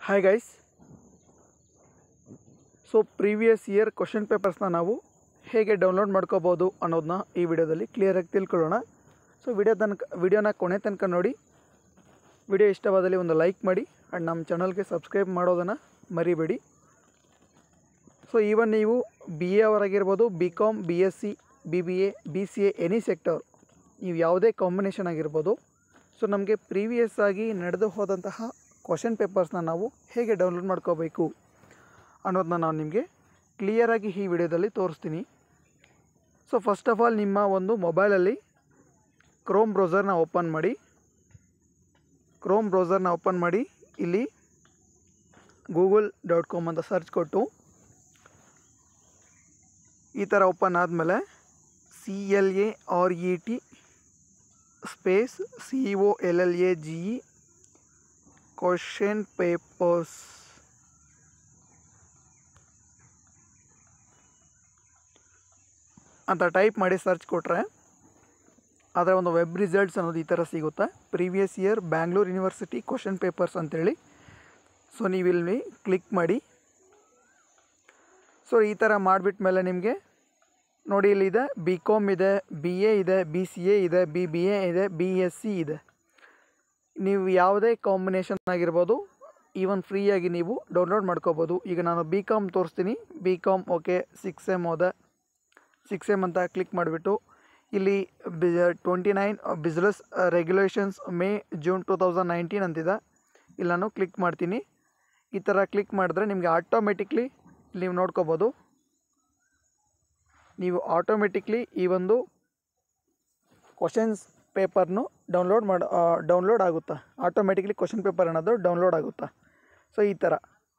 hi guys so previous year question ಪೇಪರ್ಸ್ನ ನಾವು ಹೇಗೆ ಡೌನ್ಲೋಡ್ ಮಾಡ್ಕೋಬೋದು ಅನ್ನೋದನ್ನ ಈ ವಿಡಿಯೋದಲ್ಲಿ ಕ್ಲಿಯರಾಗಿ ತಿಳ್ಕೊಳ್ಳೋಣ ಸೊ ವಿಡಿಯೋ ತನಕ ವಿಡಿಯೋನ ಕೊನೆ ತನಕ ನೋಡಿ ವಿಡಿಯೋ ಇಷ್ಟವಾದಲ್ಲಿ ಒಂದು ಲೈಕ್ ಮಾಡಿ ಆ್ಯಂಡ್ ನಮ್ಮ ಚಾನಲ್ಗೆ ಸಬ್ಸ್ಕ್ರೈಬ್ ಮಾಡೋದನ್ನು ಮರಿಬೇಡಿ ಸೊ ಈವನ್ ನೀವು ಬಿ ಎ ಅವರಾಗಿರ್ಬೋದು B Com B S C B B A B C A any sector ನೀವು ಯಾವುದೇ ಕಾಂಬಿನೇಷನ್ ಆಗಿರ್ಬೋದು ಸೊ ನಮಗೆ ಪ್ರೀವಿಯಸ್ ಆಗಿ ನಡೆದು ಹೋದಂತಹ ಕ್ವಶನ್ ಪೇಪರ್ಸ್ನ ನಾವು ಹೇಗೆ ಡೌನ್ಲೋಡ್ ಮಾಡ್ಕೋಬೇಕು ಅನ್ನೋದನ್ನ ನಾನು ನಿಮಗೆ ಕ್ಲಿಯರಾಗಿ ಈ ವಿಡಿಯೋದಲ್ಲಿ ತೋರಿಸ್ತೀನಿ ಸೊ ಫಸ್ಟ್ ಆಫ್ ಆಲ್ ನಿಮ್ಮ ಒಂದು ಮೊಬೈಲಲ್ಲಿ ಕ್ರೋಮ್ ಬ್ರೌಸರ್ನ ಓಪನ್ ಮಾಡಿ ಕ್ರೋಮ್ ಬ್ರೌಸರ್ನ ಓಪನ್ ಮಾಡಿ ಇಲ್ಲಿ ಗೂಗಲ್ ಡಾಟ್ ಕಾಮ್ ಅಂತ ಸರ್ಚ್ ಕೊಟ್ಟು ಈ ಥರ ಓಪನ್ ಆದಮೇಲೆ C L A R E T space C O L L A G E question papers ಅಂತ ಟೈಪ್ ಮಾಡಿ ಸರ್ಚ್ ಕೊಟ್ಟರೆ ಅದರ ಒಂದು ವೆಬ್ ರಿಸಲ್ಟ್ಸ್ ಅನ್ನೋದು ಈ ಥರ ಸಿಗುತ್ತೆ previous year Bangalore university question papers ಅಂತೇಳಿ ಸೊ ನೀವು ಇಲ್ಲಿ ಕ್ಲಿಕ್ ಮಾಡಿ ಸೊ ಈ ಥರ ಮಾಡಿಬಿಟ್ಟ ಮೇಲೆ ನಿಮಗೆ ನೋಡಿ ಇಲ್ಲಿದೆ ಬಿ ಕಾಮ್ ಇದೆ ಬಿ ಎ ಇದೆ ಬಿ ಸಿ ಎ ಇದೆ ಬಿ ಬಿ ಎ ಇದೆ ಬಿ ಎಸ್ ಸಿ ಇದೆ ನೀವು ಯಾವುದೇ ಕಾಂಬಿನೇಷನ್ ಆಗಿರ್ಬೋದು ಈವನ್ ಫ್ರೀಯಾಗಿ ನೀವು ಡೌನ್ಲೋಡ್ ಮಾಡ್ಕೋಬೋದು ಈಗ ನಾನು ಬಿ ಕಾಮ್ ತೋರಿಸ್ತೀನಿ B Com okay six M ಹೋದೆ ಸಿಕ್ಸ್ ಎಮ್ ಅಂತ ಕ್ಲಿಕ್ ಮಾಡಿಬಿಟ್ಟು ಇಲ್ಲಿ B twenty nine business regulations May June two thousand nineteen ಅಂತಿದೆ ಇಲ್ಲಿ ನಾನು ಕ್ಲಿಕ್ ಮಾಡ್ತೀನಿ ಈ ಥರ ಕ್ಲಿಕ್ ಮಾಡಿದ್ರೆ ನಿಮಗೆ ಆಟೋಮೆಟಿಕ್ಲಿ ನೀವು ನೋಡ್ಕೋಬೋದು ನೀವು ಆಟೋಮೆಟಿಕ್ಲಿ ಈ ಒಂದು ಕ್ವಶನ್ಸ್ ಪೇಪರ್ನು ಡೌನ್ಲೋಡ್ ಮಾಡಿ ಡೌನ್ಲೋಡ್ ಆಗುತ್ತಾ ಆಟೋಮೆಟಿಕ್ಲಿ ಕ್ವಶನ್ ಪೇಪರ್ ಅನ್ನೋದು ಡೌನ್ಲೋಡ್ ಆಗುತ್ತಾ ಸೊ ಈ ಥರ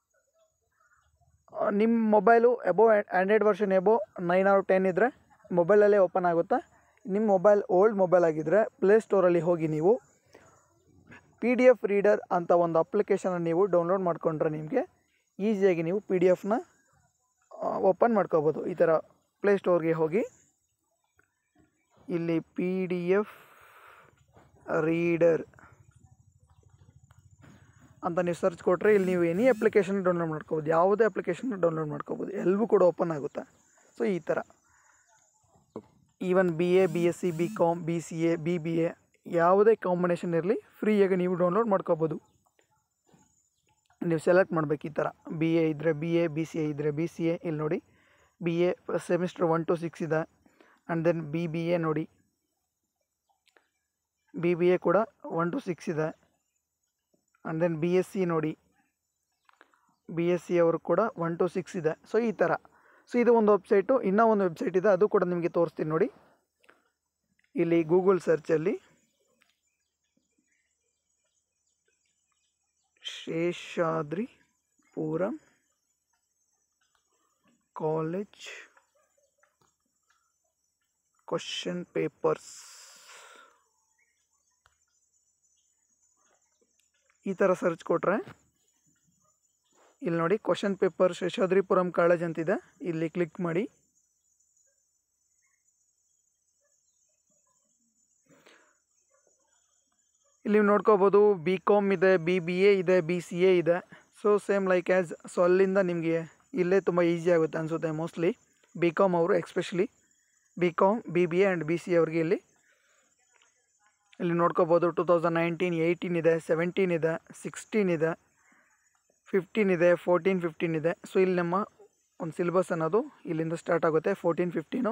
ಆ, ನಿಮ್ಮ mobile above Android version above nine or ten ಇದ್ದರೆ ಮೊಬೈಲಲ್ಲೇ ಓಪನ್ ಆಗುತ್ತಾ ನಿಮ್ಮ ಮೊಬೈಲ್ ಓಲ್ಡ್ ಮೊಬೈಲ್ ಆಗಿದ್ದರೆ ಪ್ಲೇಸ್ಟೋರಲ್ಲಿ ಹೋಗಿ ನೀವು ಪಿ ಡಿ ಎಫ್ ರೀಡರ್ ಅಂತ ಒಂದು ಅಪ್ಲಿಕೇಶನ್ನ ನೀವು ಡೌನ್ಲೋಡ್ ಮಾಡಿಕೊಂಡ್ರೆ ನಿಮಗೆ ಈಸಿಯಾಗಿ ನೀವು ಪಿ ಡಿ ಎಫ್ನ ಓಪನ್ ಮಾಡ್ಕೋಬೋದು ಈ ಥರ ಪ್ಲೇಸ್ಟೋರ್ಗೆ ಹೋಗಿ ಇಲ್ಲಿ ಪಿ ಡಿ ಎಫ್ ರೀಡರ್ ಅಂತ ನೀವು ಸರ್ಚ್ ಕೊಟ್ಟರೆ ಇಲ್ಲಿ ನೀವು ಎನಿ ಅಪ್ಲಿಕೇಶನ್ ಡೌನ್ಲೋಡ್ ಮಾಡ್ಕೋಬೋದು ಯಾವುದೇ ಅಪ್ಲಿಕೇಶನ್ ಡೌನ್ಲೋಡ್ ಮಾಡ್ಕೋಬೋದು ಎಲ್ಲವೂ ಕೂಡ ಓಪನ್ ಆಗುತ್ತೆ ಸೊ ಈ ಥರ even B A B S C B Com B C A B B A ಯಾವುದೇ ಕಾಂಬಿನೇಷನ್ ಇರಲಿ ಫ್ರೀಯಾಗಿ ನೀವು ಡೌನ್ಲೋಡ್ ಮಾಡ್ಕೋಬೋದು ನೀವು ಸೆಲೆಕ್ಟ್ ಮಾಡಬೇಕು ಈ ಥರ ಬಿ ಎ ಇದ್ದರೆ B A B C A ಇದ್ದರೆ ಬಿ ಸಿ ಎ ಇಲ್ಲಿ ನೋಡಿ B A semester one two six ಇದೆ and then B B A ನೋಡಿ ಬಿ ಬಿ ಎ ಕೂಡ ಒನ್ ಟು ಸಿಕ್ಸ್ ಇದೆ and then B S C ನೋಡಿ B S C ಅವರು ಕೂಡ ಒನ್ ಟು ಸಿಕ್ಸ್ ಇದೆ ಸೊ ಈ ಥರ ಸೊ ಇದು ಒಂದು ವೆಬ್ಸೈಟು ಇನ್ನೂ ಒಂದು ವೆಬ್ಸೈಟ್ ಇದೆ ಅದು ಕೂಡ ನಿಮಗೆ ತೋರಿಸ್ತೀನಿ ನೋಡಿ ಇಲ್ಲಿ ಗೂಗಲ್ ಸರ್ಚಲ್ಲಿ Seshadri Puram college question papers ಈ ಥರ ಸರ್ಚ್ ಕೊಟ್ರೆ ಇಲ್ಲಿ ನೋಡಿ ಕ್ವಶನ್ ಪೇಪರ್ ಶೇಷಾದ್ರಿಪುರಂ ಕಾಲೇಜ್ ಅಂತಿದೆ ಇಲ್ಲಿ ಕ್ಲಿಕ್ ಮಾಡಿ ಇಲ್ಲಿ ನೀವು ನೋಡ್ಕೋಬೋದು ಬಿ ಕಾಮ್ ಇದೆ ಬಿ ಬಿ ಎ ಇದೆ ಬಿ ಸಿ ಎ ಇದೆ so same like as so ಅಲ್ಲಿಂದ ನಿಮಗೆ ಇಲ್ಲೇ ತುಂಬ ಈಸಿ ಆಗುತ್ತೆ ಅನಿಸುತ್ತೆ ಮೋಸ್ಟ್ಲಿ ಬಿ ಕಾಮ್ ಅವರು especially B Com B B A and B C ಅವ್ರಿಗೆ ಇಲ್ಲಿ ಇಲ್ಲಿ ನೋಡ್ಕೋಬೋದು ಟೂ ತೌಸಂಡ್ ನೈನ್ಟೀನ್ ಏಯ್ಟೀನ್ ಇದೆ ಸೆವೆಂಟೀನ್ ಇದೆ ಸಿಕ್ಸ್ಟೀನ್ ಇದೆ ಫಿಫ್ಟೀನ್ ಇದೆ ಫೋರ್ಟೀನ್ ಫಿಫ್ಟೀನ್ ಇದೆ ಸೊ ಇಲ್ಲಿ ನಮ್ಮ ಒಂದು ಸಿಲೆಬಸ್ ಅನ್ನೋದು ಇಲ್ಲಿಂದ ಸ್ಟಾರ್ಟ್ ಆಗುತ್ತೆ fourteen fifteen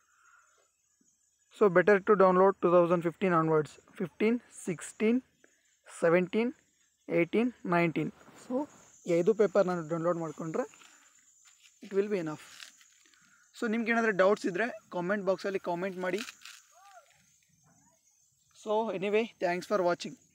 so better to download two thousand fifteen onwards fifteen sixteen seventeen eighteen nineteen so ಐದು ಪೇಪರ್ ನಾನು ಡೌನ್ಲೋಡ್ ಮಾಡಿಕೊಂಡ್ರೆ it will be enough so ನಿಮ್ಗೆ ಏನಾದರೂ ಡೌಟ್ಸ್ ಇದ್ದರೆ ಕಾಮೆಂಟ್ ಬಾಕ್ಸಲ್ಲಿ ಕಾಮೆಂಟ್ ಮಾಡಿ so anyway thanks for watching